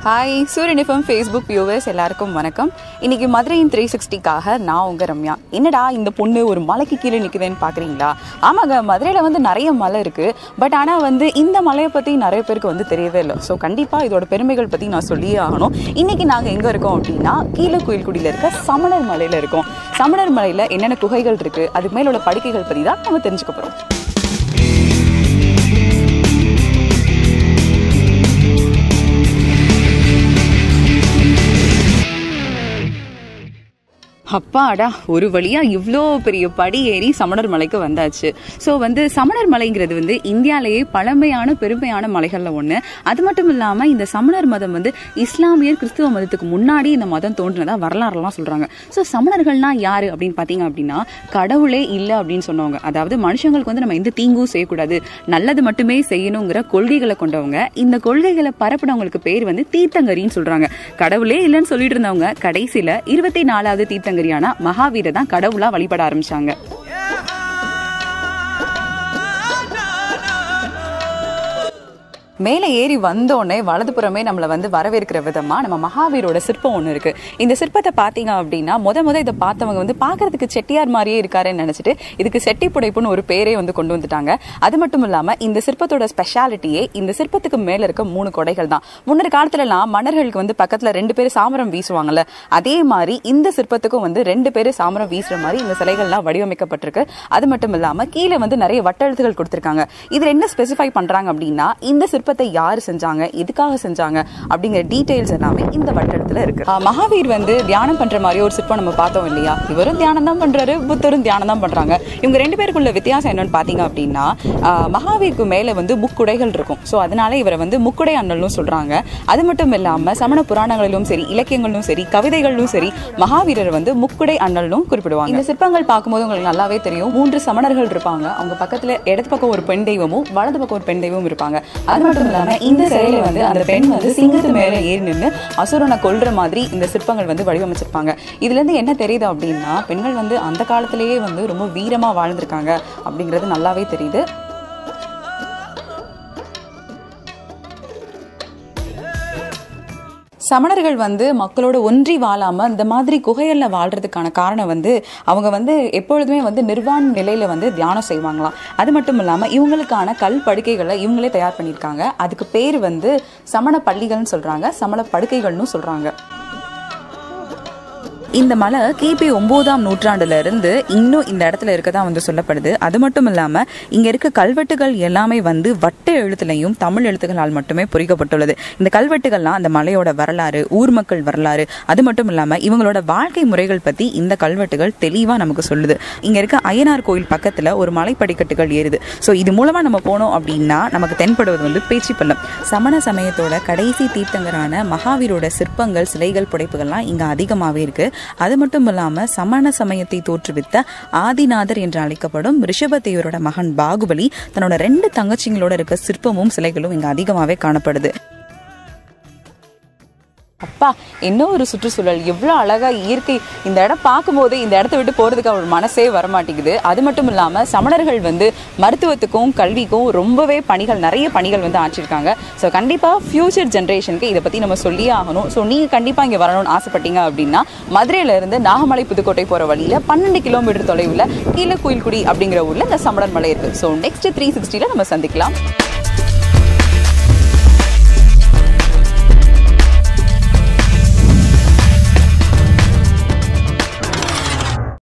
hi சூரியன் FM Facebook viewers எல்லாருக்கும் வணக்கம் இன்னைக்கு மதுரையின் த்ரீ சிக்ஸ்டிக்காக நான் உங்க ரம்யா என்னடா இந்த பொண்ணு ஒரு மலைக்கு கீழே நிற்குதுன்னு பார்க்குறீங்களா ஆமாங்க மதுரையில் வந்து நிறைய மலை இருக்குது பட் ஆனால் வந்து இந்த மலையை பற்றி நிறைய பேருக்கு வந்து தெரியவே இல்லை ஸோ கண்டிப்பாக இதோட பெருமைகள் பற்றி நான் சொல்லியே ஆகணும் இன்னைக்கு நாங்கள் எங்கே இருக்கோம் அப்படின்னா கீழே கோயில்குடியில் இருக்க சமணர் மலையில் இருக்கோம் சமணர் மலையில் என்னென்ன குகைகள் இருக்குது அதுக்கு மேல உள்ள படுக்கைகள் பற்றி தான் நம்ம தெரிஞ்சுக்க போகிறோம் அப்பாடா ஒரு வழியா இவ்வளோ பெரிய படி ஏறி சமணர் மலைக்கு வந்தாச்சு ஸோ வந்து சமணர் மலைங்கிறது வந்து இந்தியாவிலேயே பழமையான பெருமையான மலைகள்ல ஒன்று அது மட்டும் இல்லாமல் இந்த சமணர் மதம் வந்து இஸ்லாமியர் கிறிஸ்துவ மதத்துக்கு முன்னாடி இந்த மதம் தோன்றினதா வரலாறுலாம் சொல்றாங்க ஸோ சமணர்கள்னா யாரு அப்படின்னு பார்த்தீங்க அப்படின்னா கடவுளே இல்லை அப்படின்னு சொன்னவங்க அதாவது மனுஷங்களுக்கு வந்து நம்ம எந்த தீங்கும் செய்யக்கூடாது நல்லது மட்டுமே செய்யணுங்கிற கொள்கைகளை கொண்டவங்க இந்த கொள்கைகளை பரப்புனவங்களுக்கு பேர் வந்து தீர்த்தங்கரின்னு சொல்றாங்க கடவுளே இல்லைன்னு சொல்லிட்டு இருந்தவங்க கடைசியில இருபத்தி நாலாவது தீர்த்தங்கரியான மகாவீர தான் கடவுளா வழிபட ஆரம்பிச்சாங்க மேலே ஏறி வந்தோடனே வலதுபுறமே நம்மளை வந்து வரவேற்கிற விதமா நம்ம மகாவீரோட சிற்பம் ஒன்று இருக்கு இந்த சிற்பத்தை பார்த்தீங்க அப்படின்னா முத முத இதை பார்த்தவங்க வந்து பார்க்கறதுக்கு செட்டியார் மாதிரியே இருக்காருன்னு நினைச்சிட்டு இதுக்கு செட்டி புடைப்புன்னு ஒரு பேரே வந்து கொண்டு வந்துட்டாங்க அது மட்டும் இல்லாம இந்த சிற்பத்தோட ஸ்பெஷாலிட்டியே இந்த சிற்பத்துக்கு மேல இருக்க மூணு கொடைகள் தான் முன்னொரு காலத்துலலாம் மன்னர்களுக்கு வந்து பக்கத்துல ரெண்டு பேர் சாமரம் வீசுவாங்கல்ல அதே மாதிரி இந்த சிற்பத்துக்கும் வந்து ரெண்டு பேர் சாமரம் வீசுற மாதிரி இந்த சிலைகள்லாம் வடிவமைக்கப்பட்டிருக்கு அது மட்டும் இல்லாம கீழே வந்து நிறைய வட்டெழுத்துகள் கொடுத்திருக்காங்க இதுல என்ன ஸ்பெசிஃபை பண்றாங்க அப்படின்னா இந்த சிற்பத்தை யார் செஞ்சாங்க எதுக்காக செஞ்சாங்க அப்படிங்கிற டீடைல்ஸ் எல்லாமே இந்த வட்டெழுத்துல இருக்கு ஆஹ் மகாவீர் வந்து தியானம் பண்ற மாதிரி ஒரு சிற்பம் நம்ம பார்த்தோம் இல்லையா இவரும் தியானம் தான் பண்றாரு புத்தரும் தியானம் தான் பண்றாங்க இவங்க ரெண்டு பேருக்குள்ள வித்தியாசம் என்னன்னு பாத்தீங்க அப்படின்னா ஆஹ் மகாவீருக்கு மேல வந்து முக்குடைகள் இருக்கும் ஸோ அதனால இவரை வந்து முக்குடை அண்ணல்னு சொல்றாங்க அது மட்டும் இல்லாம சமண புராணங்களிலும் சரி இலக்கியங்களிலும் சரி கவிதைகளிலும் சரி மகாவீரர் வந்து முக்குடை அண்ணல்னும் குறிப்பிடுவாங்க இந்த சிற்பங்கள் பார்க்கும்போது உங்களுக்கு நல்லாவே தெரியும் மூன்று சமணர்கள் இருப்பாங்க அவங்க பக்கத்துல இடது பக்கம் ஒரு பெண் தெய்வமும் வலது பக்கம் ஒரு பெண் தெய்வமும் இருப்பாங்க அது மட்டும் இல்லாம இந்த சிலையில வந்து அந்த பெண் வந்து சிங்கத்து மேல ஏறி நின்று அசுரனை கொல்ற மாதிரி இந்த சிற்பங்கள் வந்து வடிவமைச்சிருப்பாங்க இதுல இருந்து என்ன தெரியுது அப்படின்னா பெண்கள் வந்து அந்த காலத்திலேயே வந்து ரொம்ப வீரமா வாழ்ந்திருக்காங்க அப்படிங்கிறது நல்லாவே தெரியுது சமணர்கள் வந்து மக்களோட ஒன்றி வாழாம இந்த மாதிரி குகைகள்ல வாழ்றதுக்கான காரணம் வந்து அவங்க வந்து எப்பொழுதுமே வந்து நிர்வாண நிலையில வந்து தியானம் செய்வாங்களாம் அது மட்டும் இல்லாம இவங்களுக்கான கல் படுக்கைகளை இவங்களே தயார் பண்ணியிருக்காங்க அதுக்கு பேர் வந்து சமண பள்ளிகள்னு சொல்றாங்க சமண படுக்கைகள்னு சொல்றாங்க இந்த மலை கிபி ஒன்பதாம் நூற்றாண்டுல இருந்து இன்னும் இந்த இடத்துல இருக்கதா வந்து சொல்லப்படுது அது மட்டும் இல்லாம இங்க இருக்க கல்வெட்டுகள் எல்லாமே வந்து வட்ட எழுத்துலையும் தமிழ் எழுத்துக்களால் மட்டுமே பொறிக்கப்பட்டுள்ளது இந்த கல்வெட்டுகள்லாம் அந்த மலையோட வரலாறு ஊர் மக்கள் வரலாறு அது மட்டும் இல்லாம இவங்களோட வாழ்க்கை முறைகள் பத்தி இந்த கல்வெட்டுகள் தெளிவா நமக்கு சொல்லுது இங்க இருக்க அய்யனார் கோயில் பக்கத்துல ஒரு மலை படிக்கட்டுகள் ஏறுது ஸோ இது மூலமா நம்ம போனோம் அப்படின்னா நமக்கு தென்படுவது வந்து பேச்சிப்பள்ளம் சமண சமயத்தோட கடைசி தீர்த்தங்கரான மகாவீரோட சிற்பங்கள் சிலைகள் புடைப்புகள்லாம் இங்க அதிகமாவே இருக்கு அது மட்டும் இல்லாம சமண சமயத்தை தோற்றுவித்த ஆதிநாதர் என்று அழைக்கப்படும் ரிஷபதேவரோட மகன் பாகுபலி தன்னோட ரெண்டு தங்கச்சிங்களோட இருக்க சிற்பமும் சிலைகளும் இங்க அதிகமாவே காணப்படுது அப்பா என்ன ஒரு சுற்றுச்சூழல் எவ்வளோ அழகா இயற்கை இந்த இடம் பார்க்கும்போது இந்த இடத்த விட்டு போறதுக்கு அவர் மனசே வரமாட்டேங்குது அது மட்டும் இல்லாம சமணர்கள் வந்து மருத்துவத்துக்கும் கல்விக்கும் ரொம்பவே பணிகள் நிறைய பணிகள் வந்து ஆற்றிருக்காங்க ஸோ கண்டிப்பா ஃபியூச்சர் ஜென்ரேஷனுக்கு இதை பத்தி நம்ம சொல்லியே ஆகணும் ஸோ நீங்க கண்டிப்பா இங்க வரணும்னு ஆசைப்பட்டீங்க அப்படின்னா மதுரையில இருந்து நாகமலை புதுக்கோட்டை போற வழியில பன்னெண்டு கிலோமீட்டர் தொலைவில் கீழே குயில்குடி அப்படிங்கிற ஊர்ல இந்த சமணர் மலை இருக்கு ஸோ நெக்ஸ்ட் த்ரீ சிக்ஸ்டில நம்ம சந்திக்கலாம்